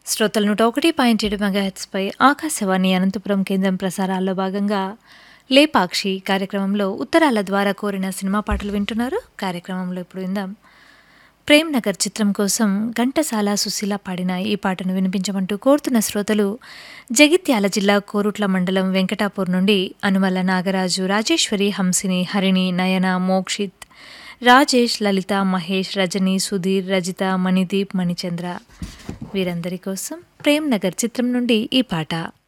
శ్రోతలు నూట ఒకటి పాయింట్ ఏడు మెగాహెట్స్పై ఆకాశవాణి అనంతపురం కేంద్రం ప్రసారాల్లో భాగంగా లేపాక్షి కార్యక్రమంలో ఉత్తరాల ద్వారా కోరిన సినిమా పాటలు వింటున్నారు కార్యక్రమంలో ఇప్పుడు విందాం ప్రేమ్ నగర్ చిత్రం కోసం ఘంటసాల సుశీల పాడిన ఈ పాటను వినిపించమంటూ కోరుతున్న శ్రోతలు జగిత్యాల జిల్లా కోరుట్ల మండలం వెంకటాపూర్ నుండి అనుమల నాగరాజు రాజేశ్వరి హంసిని హరిణి నయన మోక్షిత్ రాజేష్ లలిత మహేష్ రజని సుధీర్ రజిత మణిదీప్ మణిచంద్ర వీరందరి కోసం ప్రేమ్ నగర్ చిత్రం నుండి ఈ పాట